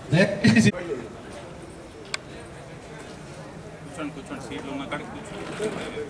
దయచేసి కూర్చోండి కూర్చోండి సీట్లు ఉన్న కాడికి కూర్చోండి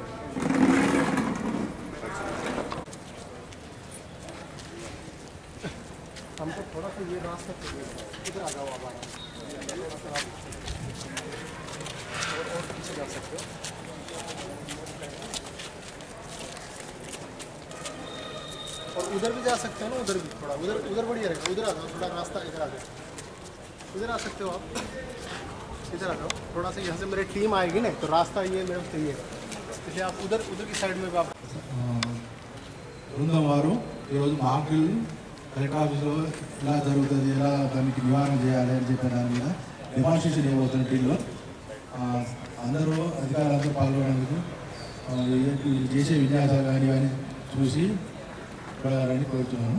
और उधर भी जा सकते हो ना उधर भी थोड़ा उधर उधर बढ़िया रहेगा उधर आ जाओ थोड़ा रास्ता इधर आ जाओ इधर आ सकते हो आप इधर आ जाओ थोड़ा सा यहाँ से मेरी टीम आएगी ना तो रास्ता ये मेरे को चाहिए इसलिए आप उधर उधर की साइड में भी आप బృందం వారు ఈరోజు మాక్ డ్రిల్ కలెక్టర్ ఆఫీస్లో ఎలా జరుగుతుంది ఎలా దానికి నివారణ చేయాలి అని చెప్పే దాని మీద డెమాన్స్ట్రేషన్ చేయబోతున్న టీంలో అందరూ అధికారులందరూ పాల్గొనేందుకు ఆ, ఈ- ఈ చేసే విన్యాసాలు కానీ ఇవన్నీ చూసి వెళ్ళాలని కోరుతున్నాను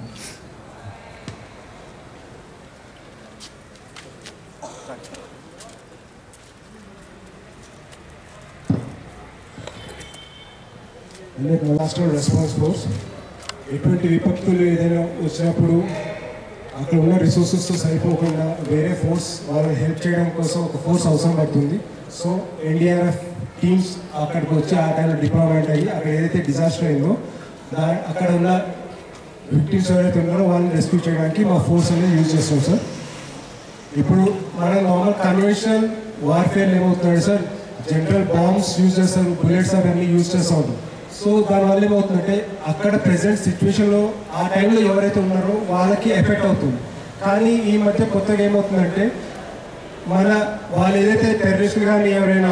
అన్ని డిజాస్టర్ రెస్పాన్స్ ఫోర్స్ ఎటువంటి విపత్తులు ఏదైనా వచ్చినప్పుడు అక్కడ ఉన్న రిసోర్సెస్తో సరిపోకుండా వేరే ఫోర్స్ వాళ్ళని హెల్ప్ చేయడం కోసం ఒక ఫోర్స్ అవసరం పడుతుంది సో ఎన్డీఆర్ఎఫ్ టీమ్స్ అక్కడికి వచ్చి ఆ టైంలో డిప్లాయ్మెంట్ అయ్యి అక్కడ ఏదైతే డిజాస్టర్ అయిందో దా అక్కడ ఉన్న విక్టిమ్స్ ఎవరైతే ఉన్నారో వాళ్ళని రెస్క్యూ చేయడానికి మా ఫోర్స్ అనేది యూజ్ చేస్తాం సార్ ఇప్పుడు మన నార్మల్ కన్వెన్షనల్ వార్ఫేర్ ఏమవుతున్నాడు సార్ జనరల్ బాంబ్స్ యూజ్ చేస్తారు బుల్లెట్స్ అవన్నీ యూజ్ చేస్తూ ఉంటారు సో దానివల్ల ఏమవుతుందంటే అక్కడ ప్రెసెంట్ సిచ్యువేషన్లో ఆ టైంలో ఎవరైతే ఉన్నారో వాళ్ళకి ఎఫెక్ట్ అవుతుంది కానీ ఈ మధ్య కొత్తగా ఏమవుతుందంటే మన వాళ్ళు ఏదైతే టెర్రరిస్టులు కానీ ఎవరైనా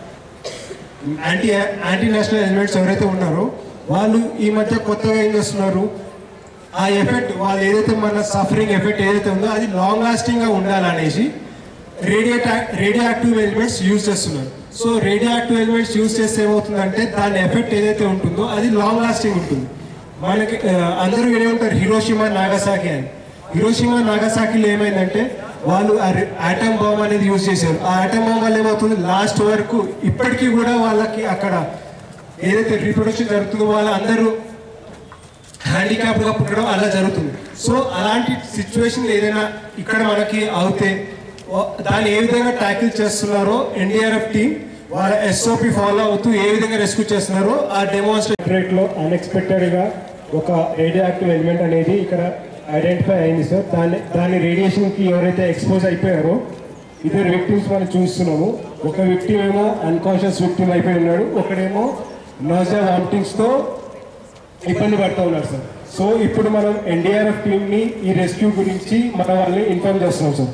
యాంటీ యాంటీ నేషనల్ ఎలిమెంట్స్ ఎవరైతే ఉన్నారో వాళ్ళు ఈ మధ్య కొత్తగా ఏం చేస్తున్నారు ఆ ఎఫెక్ట్ వాళ్ళు ఏదైతే మన సఫరింగ్ ఎఫెక్ట్ ఏదైతే ఉందో అది లాంగ్ లాస్టింగ్ గా ఉండాలనేసి radio radioactive elements use చేస్తున్నారు so radioactive elements use చేస్తే ఏమవుతుందంటే దాని ఎఫెక్ట్ ఏదైతే ఉంటుందో అది లాంగ్ లాస్టింగ్ ఉంటుంది మనకి ఆ, అందరూ వినే ఉంటారు హిరోషిమా నాగసాకి అని హిరోషిమా నాగసాకిలో ఏమైందంటే వాళ్ళు ఆటమ్ బాంబ్ అనేది యూజ్ చేశారు ఆ ఆటమ్ బాంబ్ వల్ల ఏమవుతుంది లాస్ట్ వరకు ఇప్పటికీ కూడా వాళ్ళకి అక్కడ ఏదైతే రీప్రొడక్షన్ జరుగుతుందో వాళ్ళ అందరూ హ్యాండిక్యాప్ గా పుట్టడం అలా జరుగుతుంది సో అలాంటి సిచ్యువేషన్ ఏదైనా ఇక్కడ మనకి అవుతే వా- దాన్ని ఏ విధంగా ట్యాకిల్ చేస్తున్నారో ఎన్డీఆర్ఎఫ్ టీం వాళ్ళ ఎస్ఓపి ఫాలో అవుతూ ఏ విధంగా రెస్క్యూ చేస్తున్నారో ఆ డెమోన్స్ట్రేట్ లో అన్ఎక్స్పెక్టెడ్ గా ఒక రేడియో యాక్టివ్ ఎలిమెంట్ అనేది ఇక్కడ ఐడెంటిఫై అయింది సార్ దాని దాని రేడియేషన్ కి ఎవరైతే ఎక్స్పోజ్ అయిపోయారో ఇద్దరు విక్టిమ్స్ మనం చూస్తున్నాము ఒక విక్టిమ్ ఏమో అన్కాన్షియస్ విక్టిమ్ అయిపోయి ఉన్నాడు ఒకడేమో నోజా వామిటింగ్స్ తో ఇబ్బంది పడుతూ ఉన్నారు సార్ సో ఇప్పుడు మనం ఎన్డీఆర్ఎఫ్ టీమ్ ని ఈ రెస్క్యూ గురించి మన వాళ్ళని ఇన్ఫార్మ్ చేస్తున్నాం sir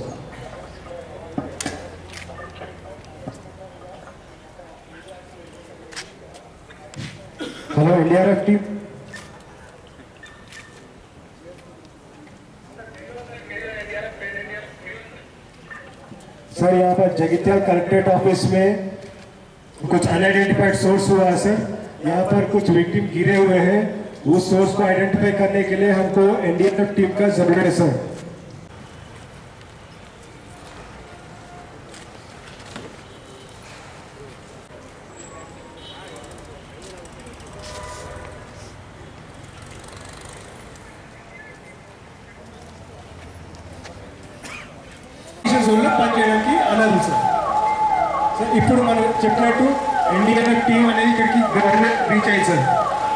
hello NDRF team sir यहाँ पर जगित्याल कलेक्ट्रेट ऑफिस में कुछ अनआइडेंटिफाइड सोर्स हुआ है सर यहाँ पर कुछ विक्टिम गिरे हुए हैं उस सोर्स को आइडेंटिफाई करने के लिए हमको एनडीएफ टीम का जरूरत है सर జోన్లో పనిచేయడానికి అనాలి సార్ సార్ ఇప్పుడు మనం చెప్పినట్టు ఎన్డీఆర్ఎఫ్ టీం అనేది ఇక్కడికి గవర్నమెంట్ రీచ్ అయింది సార్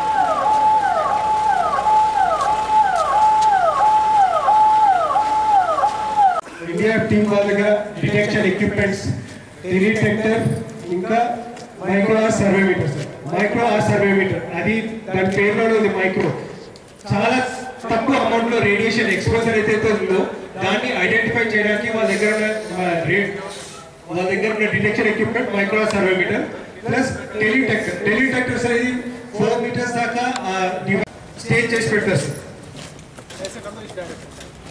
ఎన్డీఆర్ఎఫ్ టీం వాళ్ళ దగ్గర డిటెక్షన్ ఎక్విప్మెంట్స్ డిటెక్టర్ ఇంకా micro R survey meter sir micro R survey meter అది దాని పేరులో ఉంది మైక్రో చాలా తక్కువ అమౌంట్ లో రేడియేషన్ ఎక్స్పోజర్ అయితే ఉందో దాన్ని ఐడెంటిఫై చేయడానికి వాళ్ళ దగ్గర ఉన్న ఆ, రే- వాళ్ళ దగ్గర ఉన్న detection equipment micro survey meter plus teletector teletectors అనేది ఫోర్ మీటర్స్ దాకా స్టేజ్ చేసి పెడతారు సార్ ऐसे कर दो इस डायरेक्ट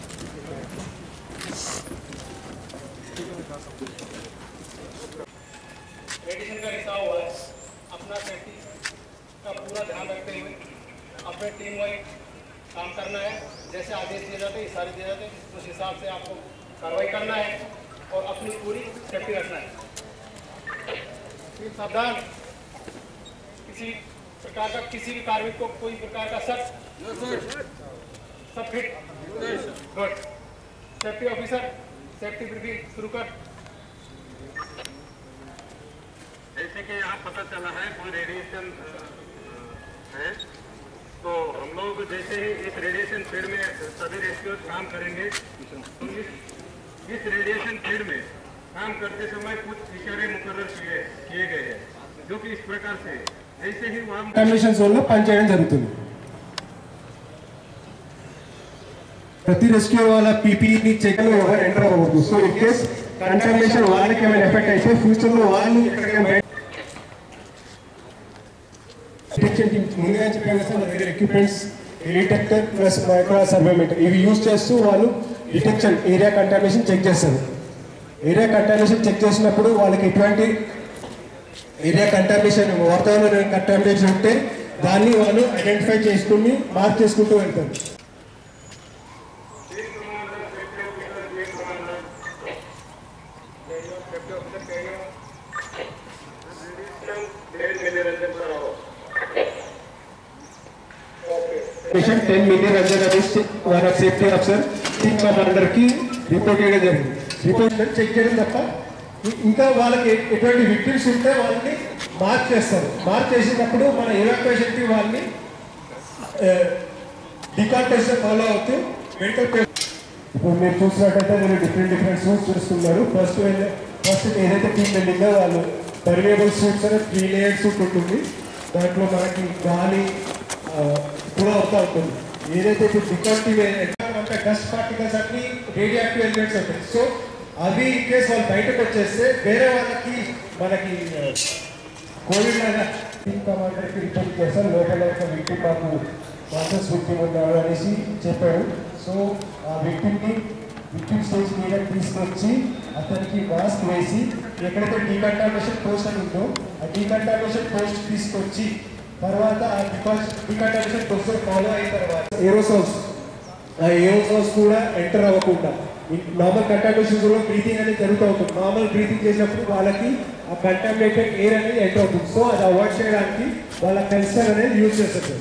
मेडिसिन का रिसाव हुआ है अपना सेफ्टी का पूरा ध्यान रखते हुए अपने टीम वाइज काम करना है जैसे आदेश दिए जाते हैं इशारे दिए जाते हैं उस हिसाब से आपको कार्रवाई करना है और अपनी पूरी सेफ्टी रखना है फिर सावधान किसी प्रकार का किसी भी कार्मिक को कोई प्रकार का शक सब fit good safety officer safety briefing शुरू कर जैसे कि यहाँ पता चला है कोई रेडिएशन है तो हम लोग जैसे ही इस रेडिएशन फील्ड में सभी रेस्क्यूज काम करेंगे तो इस इस रेडिएशन फील्ड में काम करते समय कुछ इशारे मुकर्र किए किए गए हैं जो कि इस प्रकार से जैसे ही वहाँ కండిషన్ జోన్లో పనిచేయడం జరుగుతుంది ప్రతి రెస్క్యూ వాళ్ళ పీపీని చెక్ ఎవరు ఎంటర్ అవ్వకూడదు సో ఇన్ కేస్ కన్ఫర్మేషన్ వాళ్ళకి ఏమైనా ఎఫెక్ట్ అయితే ఫ్యూచర్ లో వాళ్ళు ఎక్కడికైనా డిటెక్షన్ టీమ్ ముందుగా చెప్పాను కదా సార్ మన దగ్గర equipments detector plus micro survey meter ఇవి యూజ్ చేస్తూ వాళ్ళు డిటెక్షన్ ఏరియా కంటామినేషన్ చెక్ చేస్తారు ఏరియా కంటామినేషన్ చెక్ చేసినప్పుడు వాళ్ళకి ఎటువంటి ఏరియా కంటామినేషన్ వాతావరణ కంటామినేషన్ ఉంటే దాన్ని వాళ్ళు ఐడెంటిఫై చేసుకుని మార్క్ చేసుకుంటూ వెళ్తారు మిషన్ టెన్ మిలియన్ రంజన్ అనేసి మన సేఫ్టీ ఆఫీసర్ టీమ్ కమాండర్ కి రిపోర్ట్ చేయడం జరిగింది రిపోర్ట్ చెక్ చేయడం తప్ప ఇ- ఇంకా వాళ్ళకి ఎటువంటి విక్టిమ్స్ ఉంటే వాళ్ళని మార్క్ చేస్తారు మార్క్ చేసినప్పుడు మన ఎవాక్యుయేషన్ కి వాళ్ళని డికాంటేషన్ ఫాలో అవుతూ మెడికల్ ఇప్పుడు మీరు చూసినట్టయితే మీరు డిఫరెంట్ డిఫరెంట్ సూట్స్ చూస్తున్నారు ఫస్ట్ ఫస్ట్ ఏదైతే టీం వెళ్ళిందో వాళ్ళు పర్వేబుల్ సూట్స్ అనే త్రీ లేయర్ సూట్ ఉంటుంది దాంట్లో మనకి గాలి కూడా అవుతా ఉంటుంది ఏదైతే ఇప్పుడు డికాంటివ్ డస్ట్ పార్టికల్స్ అన్ని రేడియాక్టివ్ ఎలిమెంట్స్ ఉంటాయి సో అవి ఇన్ కేసు వాళ్ళు బయటకు వచ్చేస్తే వేరే వాళ్ళకి మనకి కోవిడ్ లాగా టీమ్ కమాండర్కి రిపోర్ట్ చేశారు లోపల ఒక విక్టిమ్ మాకు ప్రాసెస్ విక్టిమ్ ఉన్నాడు అనేసి చెప్పాడు సో ఆ విక్టిమ్ని విక్టిమ్ స్టేజ్ మీద తీసుకొచ్చి అతనికి మాస్క్ వేసి ఎక్కడైతే డీకంటామినేషన్ పోస్ట్ అని ఉందో ఆ డీకంటామినేషన్ పోస్ట్ తీసుకొచ్చి తర్వాత ఆ డీకంటామినేషన్ ప్రొసీజర్ ఫాలో అయిన తర్వాత ఏరోసాల్స్ ఆ ఏరోసాల్స్ కూడా ఎంటర్ అవ్వకుండా నార్మల్ కంటామినేషన్ కూడా బ్రీతింగ్ అనేది జరుగుతూ ఉంటుంది నార్మల్ బ్రీతింగ్ చేసినప్పుడు వాళ్ళకి ఆ కంటామినేటెడ్ ఎయిర్ అనేది ఎంటర్ అవుతుంది సో అది అవాయిడ్ చేయడానికి వాళ్ళ కన్సర్న్ అనేది యూజ్ చేస్తారు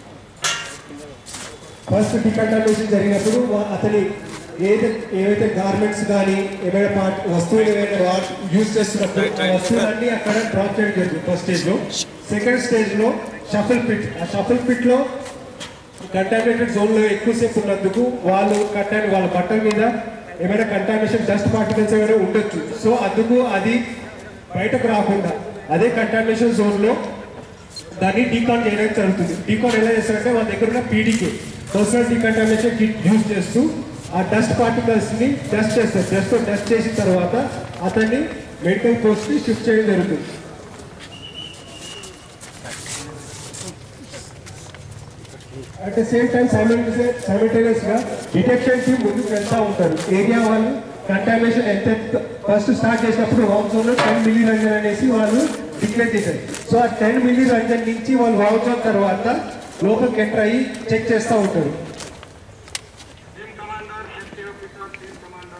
ఫస్ట్ డికంటామినేషన్ జరిగినప్పుడు వా- అతని ఏదైతే ఏవైతే గార్మెంట్స్ కానీ ఏమైనా పార్ట్ వస్తువులు ఏమైనా యూజ్ చేస్తున్నప్పుడు ఆ వస్తువులన్నీ అక్కడ డ్రాప్ చేయడం జరిగింది ఫస్ట్ స్టేజ్లో సెకండ్ స్టేజ్లో షఫల్ పిట్ ఆ షఫల్ పిట్లో కంటామినేటెడ్ జోన్లో ఎక్కువసేపు ఉన్నందుకు వాళ్ళు కంటామి వాళ్ళ బట్టల మీద ఏమైనా కంటామినేషన్ డస్ట్ పార్టికల్స్ ఏమైనా ఉండొచ్చు సో అందుకు అది బయటకు రాకుండా అదే కంటామినేషన్ జోన్లో దాన్ని డీకాన్ చేయడం జరుగుతుంది డీకాన్ ఎలా చేస్తారంటే వాళ్ళ దగ్గర ఉన్న PDK personal decontamination kit use చేస్తూ ఆ డస్ట్ పార్టికల్స్ ని డస్ట్ చేస్తారు డస్ట్ డస్ట్ చేసిన తర్వాత అతన్ని మెడికల్ పోస్ట్ కి షిఫ్ట్ చేయడం జరుగుతుంది at the same time simultaneous గా డిటెక్షన్ కి ముందుకు వెళ్తా ఉంటారు ఏరియా వాళ్ళు కంటామినేషన్ ఎంత ఫస్ట్ స్టార్ట్ చేసినప్పుడు వామ్ జోన్ లో టెన్ మిల్లీ రంజన్ అనేసి వాళ్ళు డిక్లేర్ చేశారు సో ఆ టెన్ మిల్లీ రంజన్ నుంచి వాళ్ళు వామ్ జోన్ తర్వాత లోపలికి ఎంటర్ అయ్యి చెక్ చేస్తూ ఉంటారు team commander safety officer team commander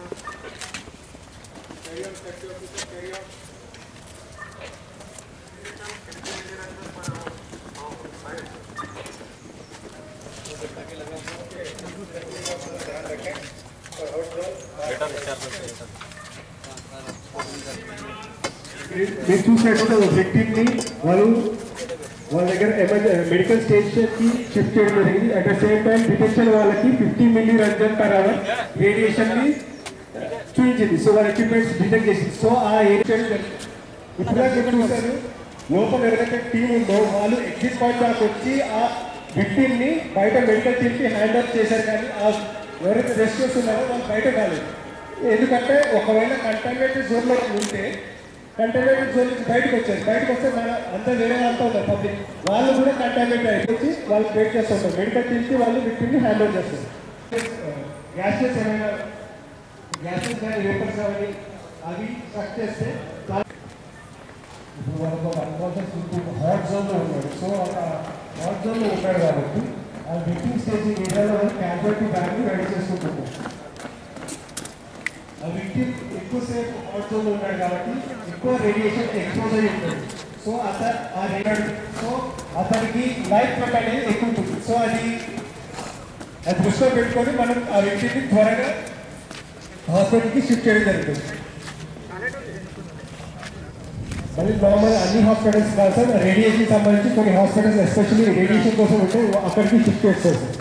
మీరు చూసినట్టు విక్టిమ్ ని వాళ్ళు వాళ్ళ దగ్గర మెడికల్ స్టేషన్ కి షిఫ్ట్ చేయడం జరిగింది at the same time detection వాళ్ళకి fifty milli roentgen per hour radiation ని చూపించింది సో వాళ్ళ ఎక్విప్మెంట్స్ డిటెక్ట్ చేసింది సో ఆ ఏరియా ఇప్పుడు మీరు చూశారు లోపల ఎవరైతే టీం ఉందో వాళ్ళు ఎగ్జిట్ పాయింట్ దాకా వచ్చి ఆ విక్టిమ్ ని బయట మెడికల్ టీమ్ కి హ్యాండ్ ఓవర్ చేశారు కానీ ఆ ఎవరైతే రెస్క్యూస్ ఉన్నారో వాళ్ళు బయట కాలేదు ఎందుకంటే ఒకవేళ కంటామినేటెడ్ జోన్ లో ఉంటే కంటామినేటెడ్ జోన్ నుంచి బయటకు వచ్చారు బయటకు వస్తే మన అంతా వేరే అంతా ఉంటారు పబ్లిక్ వాళ్ళు కూడా కంటామినేట్ అయిపోయి వాళ్ళు వెయిట్ చేస్తుంటారు మెడికల్ టీమ్ కి వాళ్ళు విక్టిమ్ ని హ్యాండ్ ఓవర్ చేస్తారు గ్యాసెస్ ఏమైనా గ్యాసెస్ కానీ వేపర్స్ కానీ అవి స్ట్రక్ చేస్తే ఇప్పుడు మనకు అన్కాన్షియస్ ఇప్పుడు హాట్ జోన్లో ఉన్నాడు సో ఒక హాట్ జోన్లో ఉన్నాడు కాబట్టి ఆ విక్టిమ్ స్టేజ్ ఏరియాలో క్యాజువాలిటీ బ్యాగ్ని రెడీ చేసుకుంటున్నాం ఆ విక్టిమ్ ఎక్కువసేపు హాట్ జోన్లో ఉన్నాడు కాబట్టి ఎక్కువ రేడియేషన్ ఎక్స్పోజ్ అయ్యి ఉంటుంది సో అత ఆ రేడియో సో అతనికి లైఫ్ థ్రెట్ అనేది ఎక్కువ ఉంటుంది సో అది అది దృష్టిలో పెట్టుకొని మనం ఆ వ్యక్తిని త్వరగా హాస్పిటల్కి షిఫ్ట్ చేయడం జరుగుతుంది మళ్ళీ నార్మల్ అన్ని హాస్పిటల్స్ కాదు సార్ రేడియేషన్ సంబంధించి కొన్ని హాస్పిటల్స్ ఎస్పెషల్లీ రేడియేషన్ కోసం ఉంటే అక్కడికి షిఫ్ట్ చేస్తారు సార్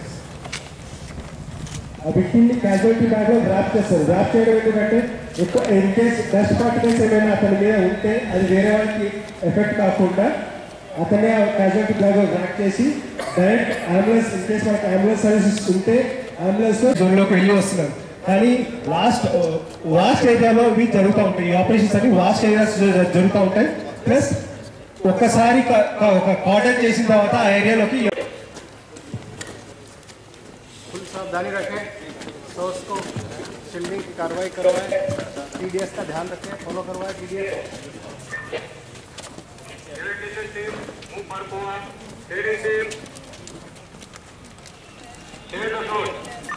ఆ వ్యక్తిని క్యాజువాలిటీ బ్యాగ్లో ర్యాప్ చేస్తారు ర్యాప్ చేయడం ఎందుకంటే ఎక్కువ ఇన్ కేస్ డస్ట్ పార్టికల్స్ ఏమైనా అతని మీద ఉంటే అది వేరే వాళ్ళకి ఎఫెక్ట్ కాకుండా అతనే ఆ క్యాజువాలిటీ బ్యాగ్లో ర్యాప్ చేసి డైరెక్ట్ అంబులెన్స్ ఇన్ కేస్ మనకి అంబులెన్స్ సర్వీసెస్ ఉంటే అంబులెన్స్ జోన్లోకి వెళ్ళి వస్తున్నారు కానీ లాస్ట్ వాస్ట్ ఏరియాలో ఇవి జరుగుతూ ఉంటాయి ఈ ఆపరేషన్స్ అన్ని వాస్ట్ ఏరియాస్ జరుగుతూ ఉంటాయి ప్లస్ ఒక్కసారి క- క- ఒక కార్డర్ చేసిన తర్వాత ఆ ఏరియాలోకి फुल सावधानी रखें सोर्स को शील्डिंग की कार्रवाई करवाएं टीडीएस का ध्यान रखें फॉलो करवाएं टीडीएस इलेक्ट्रिशियन टीम मूव पर Goa trading team share the floor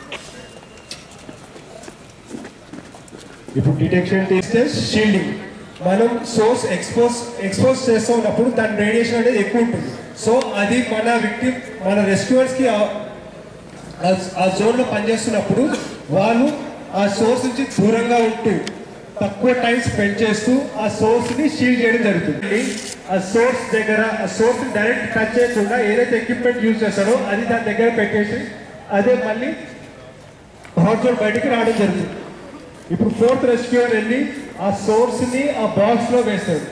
ఇప్పుడు డిటెక్షన్ చేస్తే షీల్డింగ్ మనం సోర్స్ ఎక్స్పోజ్ ఎక్స్పోజ్ చేస్తూ ఉన్నప్పుడు దాని రేడియేషన్ అనేది ఎక్కువ ఉంటుంది సో అది మన విక్టిమ్ మన రెస్క్యూవర్స్కి ఆ జోన్లో పనిచేస్తున్నప్పుడు వాళ్ళు ఆ సోర్స్ నుంచి దూరంగా ఉంటూ తక్కువ టైం స్పెండ్ చేస్తూ ఆ సోర్స్ ని షీల్డ్ చేయడం జరుగుతుంది ఆ సోర్స్ దగ్గర ఆ సోర్స్ డైరెక్ట్ టచ్ చేయకుండా ఏదైతే ఎక్విప్మెంట్ యూజ్ చేస్తాడో అది దాని దగ్గర పెట్టేసి అదే మళ్ళీ హాట్ జోన్ బయటికి రావడం జరుగుతుంది ఇప్పుడు ఫోర్త్ రెస్క్యూర్ వెళ్ళి ఆ సోర్స్ ని ఆ బాక్స్ లో వేస్తాడు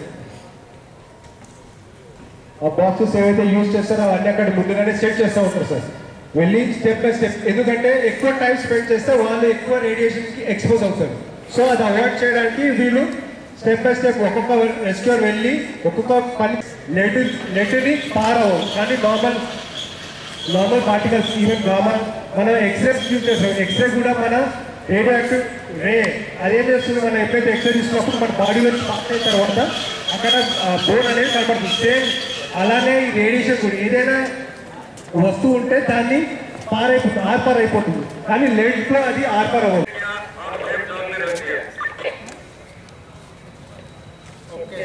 ఆ బాక్సెస్ ఏవైతే యూజ్ చేస్తారో అవన్నీ అక్కడ ముందుగానే సెట్ చేస్తూ ఉంటారు సార్ వెళ్ళి స్టెప్ బై స్టెప్ ఎందుకంటే ఎక్కువ టైం స్పెండ్ చేస్తే వాళ్ళు ఎక్కువ రేడియేషన్ కి ఎక్స్పోజ్ అవుతారు సో అది అవాయిడ్ చేయడానికి వీళ్ళు స్టెప్ బై స్టెప్ ఒక్కొక్క రెస్క్యూర్ వెళ్ళి ఒక్కొక్క పని లెట్ లెట్ని పారవు కానీ normal normal particles even normal మనం ఎక్స్రేస్ యూజ్ చేస్తాం ఎక్స్రే కూడా మన రేడియో యాక్టివ్ రే అదేం చేస్తుంది మనం ఎప్పుడైతే ఎక్స్రే తీసుకున్నప్పుడు మన బాడీలో పాస్ అయిన తర్వాత అక్కడ బోన్ అనేది కనబడుతుంది సేమ్ అలానే ఈ రేడియేషన్ కూడా ఏదైనా వస్తువు ఉంటే దాన్ని పారైపోతుంది ఆర్పార్ అయిపోతుంది కానీ లేట్లో అది ఆర్పార్ అవ్వదు और लेफ्ट जोन में रखिए ओके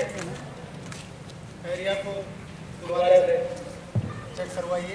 एरिया को दोबारा से चेक करवाइए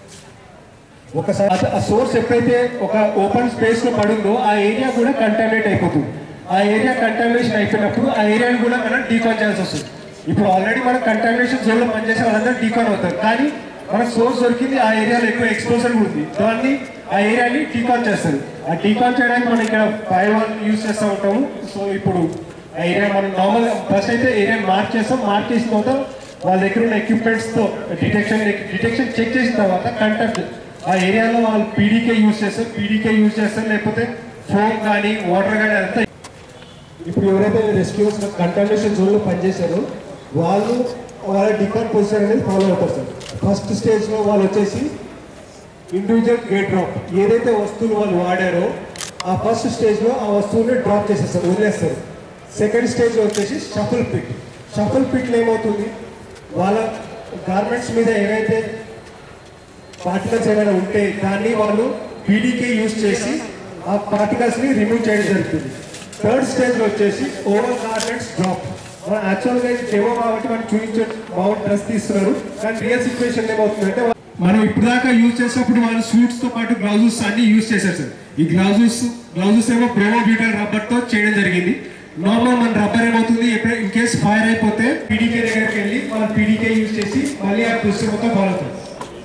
ఒకసారి ఆ సోర్స్ ఎప్పుడైతే ఒక ఓపెన్ స్పేస్ లో పడుందో ఆ ఏరియా కూడా కంటామినేట్ అయిపోతుంది ఆ ఏరియా కంటామినేషన్ అయిపోయినప్పుడు ఆ ఏరియాని కూడా మనం డీకాన్ చేయాల్సి వస్తుంది ఇప్పుడు ఆల్రెడీ మనం కంటామినేషన్ జోన్ లో పనిచేసే వాళ్ళందరూ డీకాన్ అవుతారు కానీ మన సోర్స్ దొరికింది ఆ ఏరియాలో ఎక్కువ ఎక్స్పోజర్ ఉంది దాన్ని ఆ ఏరియాని డీకాన్ చేస్తారు ఆ డీకాన్ చేయడానికి మనం ఇక్కడ ఫైవ్ వన్ యూజ్ చేస్తూ ఉంటాము సో ఇప్పుడు ఆ ఏరియా మనం నార్మల్ ఫస్ట్ అయితే ఏరియా మార్క్ చేస్తాం మార్క్ చేసిన తర్వాత వాళ్ళ దగ్గర ఉన్న ఎక్విప్మెంట్స్ తో డిటెక్షన్ డిటెక్షన్ చెక్ చేసిన తర్వాత కంటాక్ట్ ఆ ఏరియాలో వాళ్ళు పీడీకే యూజ్ చేస్తారు పీడీకే యూజ్ చేస్తారు లేకపోతే ఫోన్ కానీ వాటర్ కానీ అంతా ఇప్పుడు ఎవరైతే రెస్క్యూస్ కంటామినేషన్ జోన్లో పనిచేశారో వాళ్ళు వాళ్ళ డికంపోజిషన్ అనేది ఫాలో అవుతారు సార్ ఫస్ట్ స్టేజ్లో వాళ్ళు వచ్చేసి ఇండివిజువల్ గేట్ డ్రాప్ ఏదైతే వస్తువులు వాళ్ళు వాడారో ఆ ఫస్ట్ స్టేజ్లో ఆ వస్తువుని డ్రాప్ చేసేస్తారు వదిలేస్తారు సెకండ్ స్టేజ్లో వచ్చేసి షఫుల్ పిట్ షఫుల్ పిట్లో ఏమవుతుంది వాళ్ళ గార్మెంట్స్ మీద ఏవైతే పార్టికల్స్ ఏమైనా ఉంటే దాన్ని వాళ్ళు పీడీకే యూజ్ చేసి ఆ పార్టికల్స్ ని రిమూవ్ చేయడం జరుగుతుంది థర్డ్ స్టేజ్ లో వచ్చేసి ఓవర్ గార్మెంట్స్ డ్రాప్ మన యాక్చువల్ గా ఇది డెమో కాబట్టి మనం చూపించే బాగుంది డ్రెస్ తీస్తున్నారు కానీ రియల్ సిచ్యువేషన్ ఏమవుతుందంటే మనం ఇప్పుడు దాకా యూజ్ చేసినప్పుడు వాళ్ళు సూట్స్ తో పాటు గ్లౌజెస్ అన్ని యూజ్ చేశారు సార్ ఈ గ్లౌజెస్ గ్లౌజెస్ ఏమో బ్రోమో బ్యూటల్ రబ్బర్ తో చేయడం జరిగింది నార్మల్ మన రబ్బర్ ఏమవుతుంది ఎప్పుడైనా ఇన్ కేస్ ఫైర్ అయిపోతే పీడీకే దగ్గరికి వెళ్ళి మనం పీడీకే యూజ్ చేసి మళ్ళీ ఆ ప్రొసీజర్ మొత్తం ఫాలో అవుతాం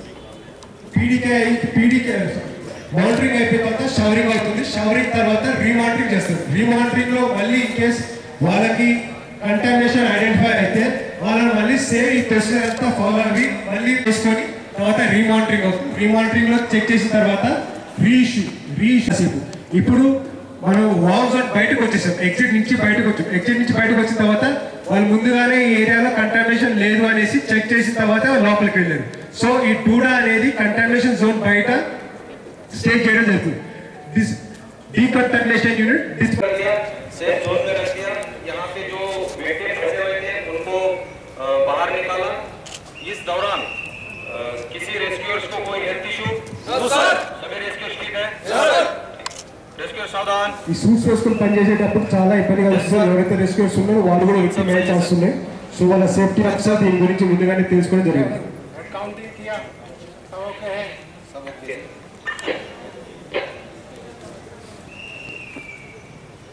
పీడీకే పీడీకే మౌంటరింగ్ అయిపోయిన తర్వాత షవరింగ్ అవుతుంది షవరింగ్ తర్వాత రీమాంటరింగ్ చేస్తారు రీమాంటరింగ్ లో మళ్ళీ ఇన్ కేస్ వాళ్ళకి కంటామినేషన్ ఐడెంటిఫై అయితే వాళ్ళని మళ్ళీ సేమ్ ఈ ప్రొసీజర్ అంతా ఫాలో అవి మళ్ళీ చేసుకొని తర్వాత రీమాంటరింగ్ అవుతుంది రీమాంటరింగ్ లో చెక్ చేసిన తర్వాత రీఇష్యూ రీఇష్యూ ఇప్పుడు మనం వాల్ జోన్ బయటకు వచ్చేసాం ఎగ్జిట్ నుంచి బయటకు వచ్చాం ఎగ్జిట్ నుంచి బయటకు వచ్చిన తర్వాత వాళ్ళు ముందుగానే ఈ ఏరియాలో కంటామినేషన్ లేదు అనేసి చెక్ చేసిన తర్వాత లోపలికి వెళ్ళారు సో ఈ టూడా అనేది కంటామినేషన్ జోన్ బయట స్టే చేయడం జరుగుతుంది డిస్ డీకంటామినేషన్ యూనిట్ డిస్ कर दिया सेफ जोन में रख दिया यहाँ पे जो बेटे फंसे हुए थे उनको अ, बाहर निकाला इस दौरान अ, किसी रेस्क्यूअर्स को कोई हेल्थ इशू सभी रेस्क्यूअर्स ठीक है रेस्क्यूअर सावधान ఈ సూట్స్ వేసుకుని పనిచేసేటప్పుడు చాలా ఇబ్బందిగా వస్తుంది ఎవరైతే రెస్క్యూర్స్ ఉన్నారో వాళ్ళు కూడా విక్టిమ్ అయ్యే ఛాన్స్ ఉన్నాయి సో వాళ్ళ సేఫ్టీ ఒకసారి దీని గురించి ముందుగానే తెలుసుకోవడం జరిగింది हेड काउंटिंग किया सब ओके है सब ओके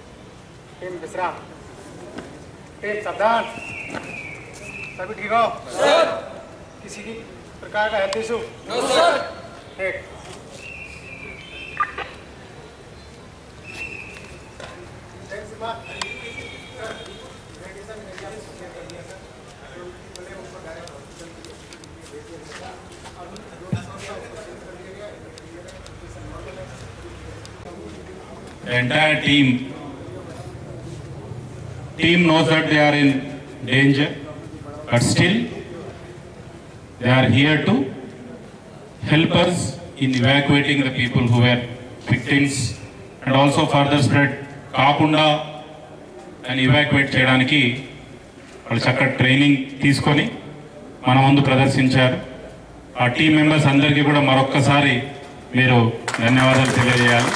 टीम विश्राम टीम सावधान सभी ठीक हो सर किसी की प्रकार का हेल्थ इशू नो सर ठीक The entire team, team knows that they are in danger, but still they are here to help us in evacuating the people who were victims and also further spread కాకుండా దాన్ని evacuate చేయడానికి వాళ్ళు చక్కటి training తీసుకొని మన ముందు ప్రదర్శించారు ఆ టీం మెంబర్స్ అందరికీ కూడా మరొక్కసారి మీరు ధన్యవాదాలు తెలియజేయాలి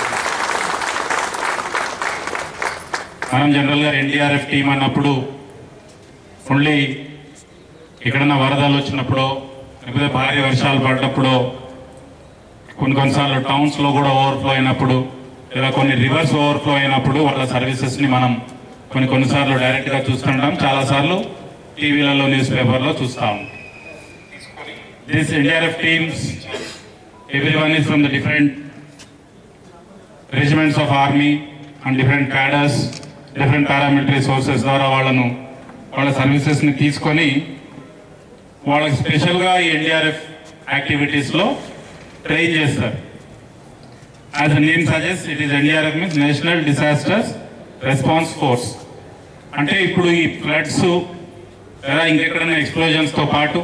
మనం జనరల్గా ఎన్డీఆర్ఎఫ్ టీం అన్నప్పుడు ఓన్లీ ఎక్కడన్నా వరదలు వచ్చినప్పుడో లేకపోతే భారీ వర్షాలు పడ్డప్పుడో కొన్ని కొన్నిసార్లు టౌన్స్లో కూడా ఓవర్ఫ్లో అయినప్పుడు లేదా కొన్ని రివర్స్ ఓవర్ఫ్లో అయినప్పుడు వాళ్ళ సర్వీసెస్ని మనం కొన్ని కొన్నిసార్లు డైరెక్ట్గా చూస్తుంటాం చాలాసార్లు టీవీలలో న్యూస్ పేపర్లో చూస్తాం this NDRF teams every one is from the different regiments of army and different cadres different paramilitary sources ద్వారా వాళ్ళను వాళ్ళ సర్వీసెస్ని తీసుకొని వాళ్ళకి స్పెషల్గా ఈ ఎన్డీఆర్ఎఫ్ యాక్టివిటీస్లో ట్రైన్ చేస్తారు as a name suggest it is NDRF means national disasters response force అంటే ఇప్పుడు ఈ ఫ్లడ్స్ లేదా ఇంకెక్కడైనా ఎక్స్ప్లోజన్స్తో పాటు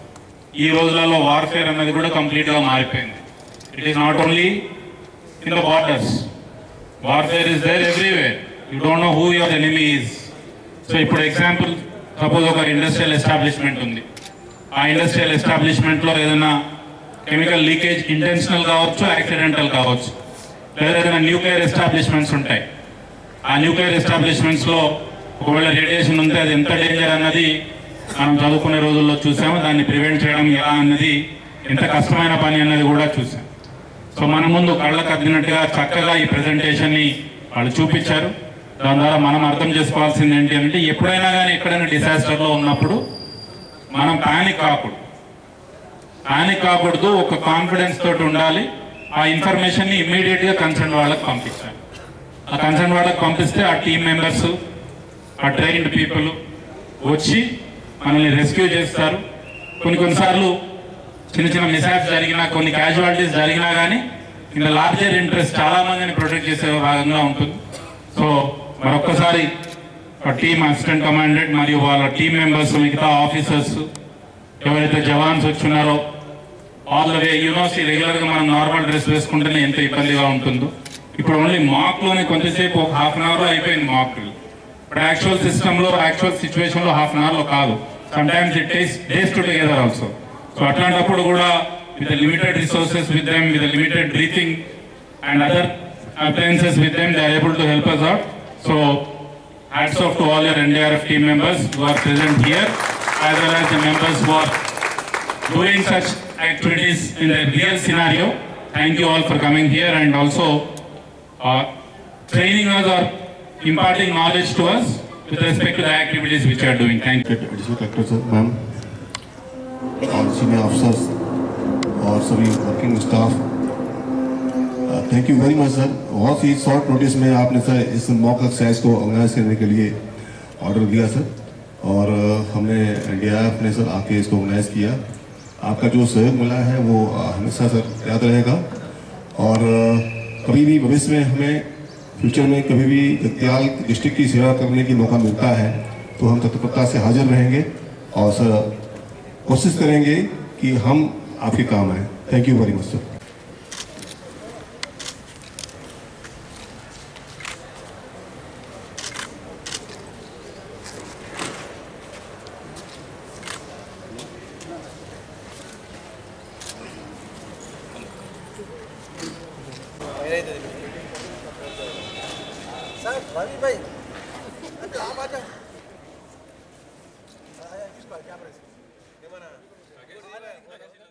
ఈ రోజులలో వార్ఫేర్ అన్నది కూడా కంప్లీట్గా మారిపోయింది it is not only in the borders warfare is there everywhere you don't know who your enemy is so ఇప్పుడు ఎగ్జాంపుల్ సపోజ్ ఒక ఇండస్ట్రియల్ ఎస్టాబ్లిష్మెంట్ ఉంది ఆ ఇండస్ట్రియల్ ఎస్టాబ్లిష్మెంట్లో ఏదైనా కెమికల్ లీకేజ్ ఇంటెన్షనల్ కావచ్చు యాక్సిడెంటల్ కావచ్చు లేదా ఏదైనా న్యూక్లియర్ ఎస్టాబ్లిష్మెంట్స్ ఉంటాయి ఆ న్యూక్లియర్ ఎస్టాబ్లిష్మెంట్స్లో ఒకవేళ రేడియేషన్ ఉంటే అది ఎంత డేంజర్ అన్నది మనం చదువుకునే రోజుల్లో చూసాము దాన్ని ప్రివెంట్ చేయడం ఎలా అన్నది ఎంత కష్టమైన పని అన్నది కూడా చూసాం సో మన ముందు కళ్ళకు అద్దినట్టుగా చక్కగా ఈ ప్రెజెంటేషన్ని వాళ్ళు చూపించారు దాని ద్వారా మనం అర్థం చేసుకోవాల్సింది ఏంటి అంటే ఎప్పుడైనా కానీ ఎక్కడైనా డిసాస్టర్లో ఉన్నప్పుడు మనం పానిక్ కాకూడదు పానిక్ కాకూడదు ఒక కాన్ఫిడెన్స్ తోటి ఉండాలి ఆ ఇన్ఫర్మేషన్ని ఇమ్మీడియట్గా కన్సర్న్ వాళ్ళకి పంపించాలి ఆ కన్సర్న్ వాళ్ళకి పంపిస్తే ఆ టీం మెంబర్స్ ఆ ట్రైన్డ్ పీపుల్ వచ్చి మనల్ని రెస్క్యూ చేస్తారు కొన్ని కొన్నిసార్లు చిన్న చిన్న మిసాప్స్ జరిగినా కొన్ని క్యాజువాలిటీస్ జరిగినా కానీ ఇన్ ద లార్జర్ ఇంట్రెస్ట్ చాలా మందిని ప్రొటెక్ట్ చేసే భాగంగా ఉంటుంది సో మరొక్కసారి టీమ్ అసిస్టెంట్ కమాండెంట్ మరియు వాళ్ళ టీం మెంబర్స్ మిగతా ఆఫీసర్స్ ఎవరైతే జవాన్స్ వచ్చున్నారో ఆల్ ద వే యూనివర్సిటీ రెగ్యులర్గా మనం నార్మల్ డ్రెస్ వేసుకుంటేనే ఎంత ఇబ్బందిగా ఉంటుందో ఇప్పుడు ఓన్లీ మాక్లోనే కొంతసేపు ఒక హాఫ్ అన్ అవర్లో అయిపోయింది మాక్ బట్ యాక్చువల్ సిస్టంలో యాక్చువల్ సిచ్యువేషన్లో హాఫ్ అన్ అవర్లో కాదు some times it takes days to together also so అట్లాంటప్పుడు కూడా with limited resources with them with limited breathing and other appliances with them, they are able to help us out. So, hats off to all your NDRF team members who are present here, as well as the members who are doing such activities in the real scenario. Thank you all for coming here and also uh, training us or imparting knowledge to us with respect to the activities which you are doing. Thank you. Additional collector sir ma'am और senior officers और सभी working staff thank you very much sir बहुत ही short notice में आपने sir इस mock exercise को organise करने के लिए ऑर्डर दिया सर और अ, हमने इंडिया ने सर आके इसको ऑर्गेनाइज किया आपका जो सहयोग मिला है वो अ, हमेशा सर याद रहेगा और अ, कभी भी भविष्य में हमें फ्यूचर में कभी भी जगत्याल डिस्ट्रिक्ट की सेवा करने की मौका मिलता है तो हम तत्परता से हाजिर रहेंगे और सर कोशिश करेंगे कि हम आपके काम आए thank you very much sir sir Ravi भाई अरे आप आ जाओ आया, किस पर कैमरे से